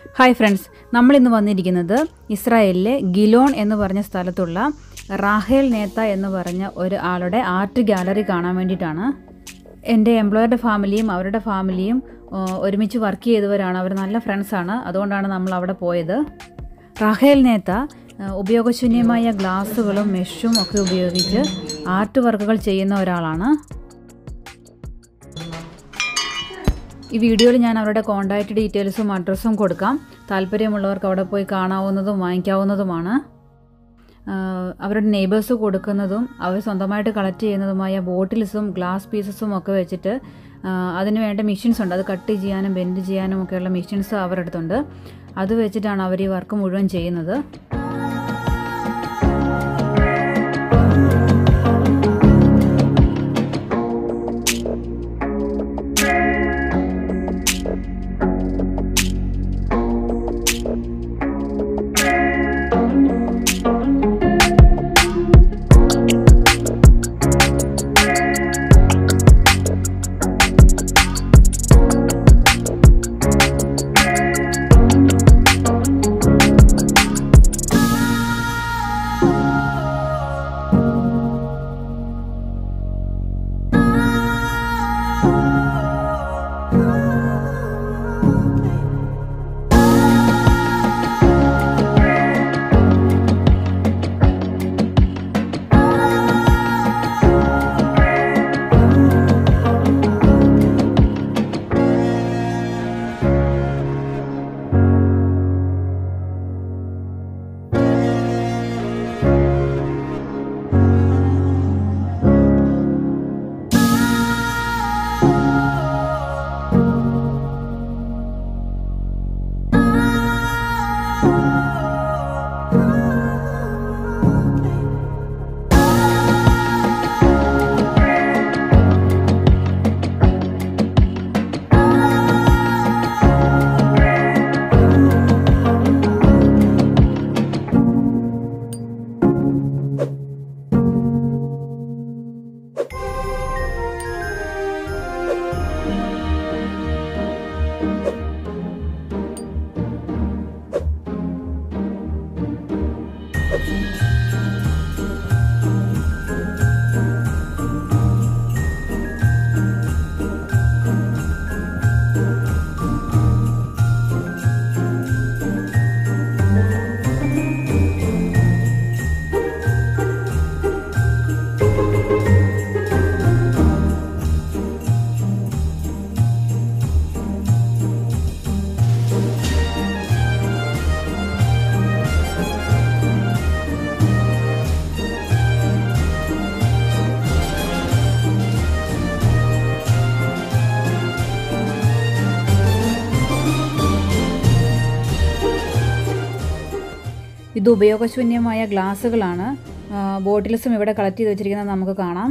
hi friends നമ്മളിന്ന് വന്നിരിക്കുന്നത് ഇസ്രായേലിലെ ഗിലോൺ എന്ന് പറഞ്ഞ സ്ഥലത്തുള്ള റാഹേൽ നേത്ത എന്ന് പറഞ്ഞ ഒരു ആളുടെ ആർട്ട് ഗാലറി കാണാൻ വേണ്ടിയിട്ടാണ് എൻ്റെ എംപ്ലോയറുടെ ഫാമിലിയും അവരുടെ ഫാമിലിയും ആ, ഒരുമിച്ച് വർക്ക് ചെയ്തവരാണ് അവർ നല്ല ഫ്രണ്ട്സാണ് അതുകൊണ്ടാണ് നമ്മൾ അവിടെ പോയത് റാഹേൽ നേത്ത ആ, ഉപയോഗശൂന്യമായ ഗ്ലാസ്സുകളും മെഷും ഒക്കെ ഉപയോഗിച്ച് ആർട്ട് വർക്കുകൾ ചെയ്യുന്ന ഒരാളാണ് ഈ വീഡിയോയിൽ ഞാൻ അവരുടെ കോൺടാക്റ്റ് ഡീറ്റെയിൽസും അഡ്രസ്സും കൊടുക്കാം താല്പര്യമുള്ളവർക്ക് അവിടെ പോയി കാണാവുന്നതും വാങ്ങിക്കാവുന്നതുമാണ് ആഹ് അവരുടെ നെയ്ബേഴ്സ് കൊടുക്കുന്നതും അവർ സ്വന്തമായിട്ട് കളക്ട് ചെയ്യുന്നതുമായ ബോട്ടിൽസും ഗ്ലാസ് പീസസും ഒക്കെ വെച്ചിട്ട് ആഹ് അതിന് വേണ്ട മെഷീൻസ് ഉണ്ട് അത് കട്ട് ചെയ്യാനും ബെൻഡ് ചെയ്യാനും ഒക്കെയുള്ള മെഷീൻസ് അവരുടെ അടുത്തുണ്ട് അത് വെച്ചിട്ടാണ് അവർ ഈ വർക്ക് മുഴുവൻ ചെയ്യുന്നത് ഇത് ഉപയോഗശൂന്യമായ ഗ്ലാസ്സുകളാണ് ബോട്ടിൽസും ഇവിടെ കളക്ട് ചെയ്ത് വെച്ചിരിക്കുന്നത് നമുക്ക് കാണാം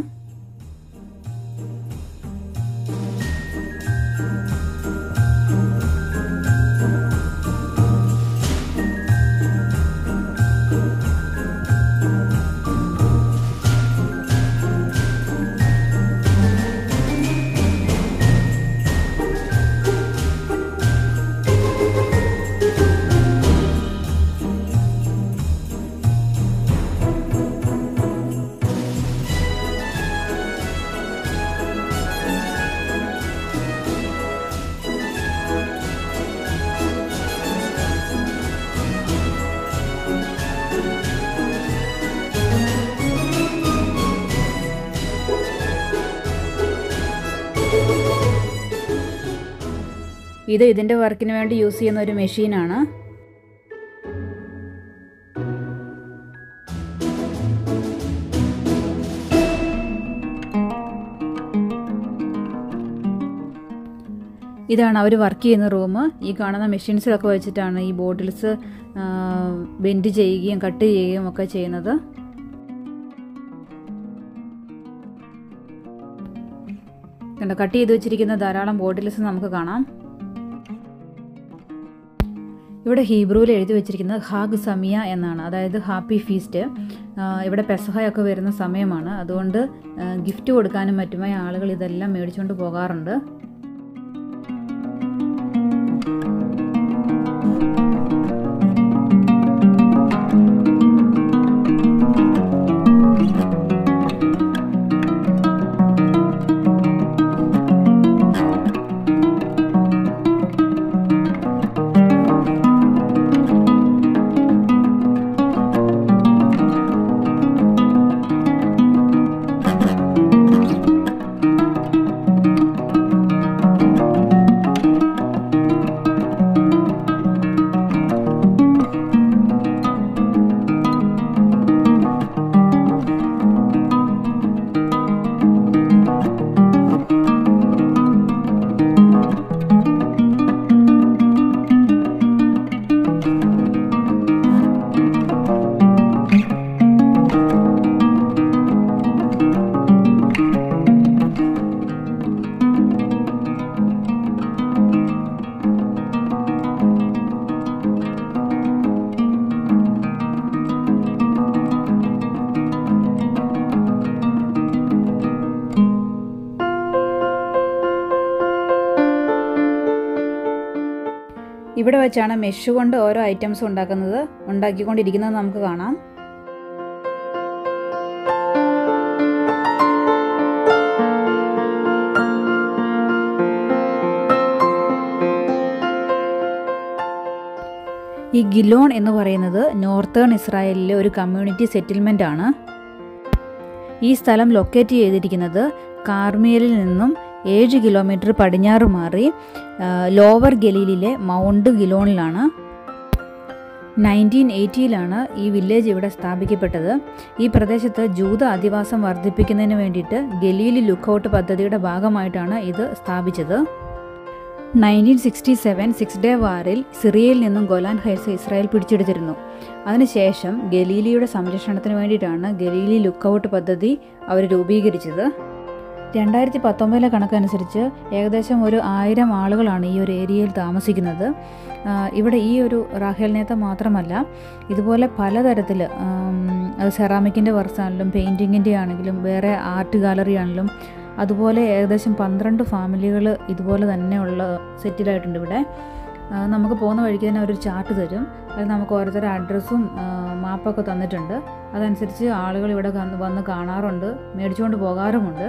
ഇത് ഇതിൻ്റെ വർക്കിന് വേണ്ടി യൂസ് ചെയ്യുന്ന ഒരു മെഷീനാണ് ഇതാണ് അവർ വർക്ക് ചെയ്യുന്ന റൂം ഈ കാണുന്ന മെഷീൻസിലൊക്കെ വെച്ചിട്ടാണ് ഈ ബോട്ടിൽസ് ബെൻഡ് ചെയ്യുകയും കട്ട് ചെയ്യുകയും ഒക്കെ ചെയ്യുന്നത് കണ്ടോ കട്ട് ചെയ്ത് വെച്ചിരിക്കുന്ന ധാരാളം ബോട്ടിൽസ് നമുക്ക് കാണാം ഇവിടെ ഹീബ്രുവിൽ എഴുതി വെച്ചിരിക്കുന്നത് ഹാഗ് സമിയ എന്നാണ് അതായത് ഹാപ്പി ഫീസ്റ്റ് ആ, ഇവിടെ പെസഹയൊക്കെ വരുന്ന സമയമാണ് അതുകൊണ്ട് ഗിഫ്റ്റ് കൊടുക്കാനും മറ്റുമായി ആളുകൾ ഇതെല്ലാം മേടിച്ചുകൊണ്ട് പോകാറുണ്ട് ഇവിടെ വെച്ചാണ് മെഷ് കൊണ്ട് ഓരോ ഐറ്റംസ് ഉണ്ടാക്കുന്നത് ഉണ്ടാക്കിക്കൊണ്ടിരിക്കുന്നത് നമുക്ക് കാണാം ഈ ഗിലോൺ എന്ന് പറയുന്നത് നോർത്തേൺ ഇസ്രായേലിലെ ഒരു കമ്മ്യൂണിറ്റി സെറ്റിൽമെൻ്റ് ആണ് ഈ സ്ഥലം ലൊക്കേറ്റ് ചെയ്തിരിക്കുന്നത് കാർമിയലിൽ നിന്നും ഏഴ് കിലോമീറ്റർ പടിഞ്ഞാറ് മാറി ലോവർ ഗലീലിലെ മൗണ്ട് ഗിലോണിലാണ് നയൻറ്റീൻ എയ്റ്റിയിലാണ് ഈ വില്ലേജ് ഇവിടെ സ്ഥാപിക്കപ്പെട്ടത് ഈ പ്രദേശത്ത് ജൂത അധിവാസം വർദ്ധിപ്പിക്കുന്നതിന് വേണ്ടിയിട്ട് ഗലീലി ലുക്കൗട്ട് പദ്ധതിയുടെ ഭാഗമായിട്ടാണ് ഇത് സ്ഥാപിച്ചത് nineteen sixty seven six day വാറിൽ സിറിയയിൽ നിന്നും ഗൊലാൻ ഹൈറ്റ്സ് ഇസ്രായേൽ പിടിച്ചെടുത്തിരുന്നു അതിനുശേഷം ഗലീലിയുടെ സംരക്ഷണത്തിന് വേണ്ടിയിട്ടാണ് ഗലീലി ലുക്കൗട്ട് പദ്ധതി അവർ രൂപീകരിച്ചത് രണ്ടായിരത്തി പത്തൊമ്പതിലെ കണക്കനുസരിച്ച് ഏകദേശം ഒരു ആയിരം ആളുകളാണ് ഈ ഒരു ഏരിയയിൽ താമസിക്കുന്നത് ഇവിടെ ഈ ഒരു റാഹേൽ നേത്ത മാത്രമല്ല ഇതുപോലെ പലതരത്തിൽ അത് സെറാമിക്കിൻ്റെ വർക്ക്സ് ആണെങ്കിലും പെയിൻറ്റിങ്ങിൻ്റെ ആണെങ്കിലും വേറെ ആർട്ട് ഗാലറി ആണെങ്കിലും അതുപോലെ ഏകദേശം പന്ത്രണ്ട് ഫാമിലികൾ ഇതുപോലെ തന്നെയുള്ള സെറ്റിലായിട്ടുണ്ട് ഇവിടെ നമുക്ക് പോകുന്ന വഴിക്ക് തന്നെ ഒരു ചാർട്ട് തരും അതിൽ നമുക്ക് ഓരോരുത്തരുടെ അഡ്രസ്സും മാപ്പൊക്കെ തന്നിട്ടുണ്ട് അതനുസരിച്ച് ആളുകൾ ഇവിടെ വന്ന് കാണാറുണ്ട് മേടിച്ചുകൊണ്ട് പോകാറുമുണ്ട്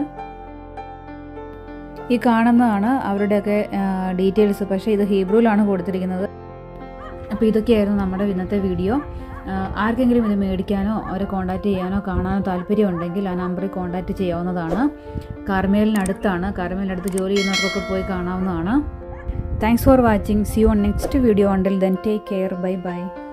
ഈ കാണുന്നതാണ് അവരുടെയൊക്കെ ഡീറ്റെയിൽസ് പക്ഷേ ഇത് ഹീബ്രുവിലാണ് കൊടുത്തിരിക്കുന്നത് അപ്പോൾ ഇതൊക്കെയായിരുന്നു നമ്മുടെ ഇന്നത്തെ വീഡിയോ ആർക്കെങ്കിലും ഇത് മേടിക്കാനോ അവരെ കോൺടാക്റ്റ് ചെയ്യാനോ കാണാനോ താല്പര്യമുണ്ടെങ്കിൽ ആ നമ്പറിൽ കോൺടാക്റ്റ് ചെയ്യാവുന്നതാണ് കാർമേലിനടുത്താണ് കാർമേലിനടുത്ത് ജോലി ചെയ്യുന്നവർക്കൊക്കെ പോയി കാണാവുന്നതാണ് thanks for watching see on next video until then take care bye by